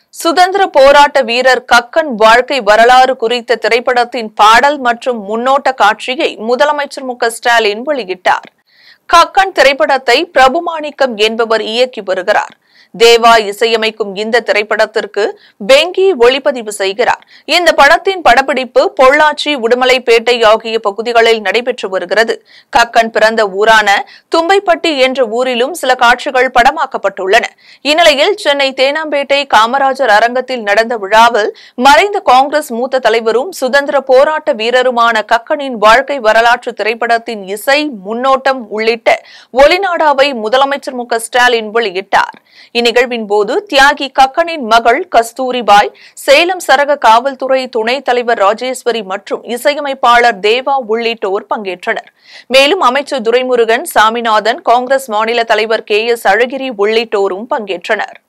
சுதந்திர போராட்ட வீரர் கக்கன் வாழ்க்கை வரலாறு குறித்த திரைப்படத்தின் பாடல் மற்றும் முன்னோட்ட காட்சியை முதலமைச்சர் மு க ஸ்டாலின் வெளியிட்டார் கக்கன் திரைப்படத்தை பிரபுமாணிக்கம் என்பவர் இயக்கி வருகிறார் தேவா இசையமைக்கும் இந்த திரைப்படத்திற்கு பெங்கி ஒளிப்பதிவு செய்கிறார் இந்த படத்தின் படப்பிடிப்பு பொள்ளாச்சி உடுமலைப்பேட்டை ஆகிய பகுதிகளில் நடைபெற்று வருகிறது கக்கன் பிறந்த ஊரான தும்பைப்பட்டி என்ற ஊரிலும் சில காட்சிகள் படமாக்கப்பட்டுள்ளன இந்நிலையில் சென்னை தேனாம்பேட்டை காமராஜர் அரங்கத்தில் நடந்த விழாவில் மறைந்த காங்கிரஸ் மூத்த தலைவரும் சுதந்திர போராட்ட வீரருமான கக்கனின் வாழ்க்கை வரலாற்று திரைப்படத்தின் இசை முன்னோட்டம் உள்ளிட்ட ஒலிநாடாவை முதலமைச்சர் மு க ஸ்டாலின் வெளியிட்டார் இந்நிகழ்வின் போது தியாகி கக்கனின் மகள் கஸ்தூரிபாய் சேலம் சரக காவல்துறை துணைத் தலைவர் ராஜேஸ்வரி மற்றும் இசையமைப்பாளர் தேவா உள்ளிட்டோர் பங்கேற்றனர் மேலும் அமைச்சர் துரைமுருகன் சாமிநாதன் காங்கிரஸ் மாநில தலைவர் கே எஸ் அழகிரி உள்ளிட்டோரும் பங்கேற்றனர்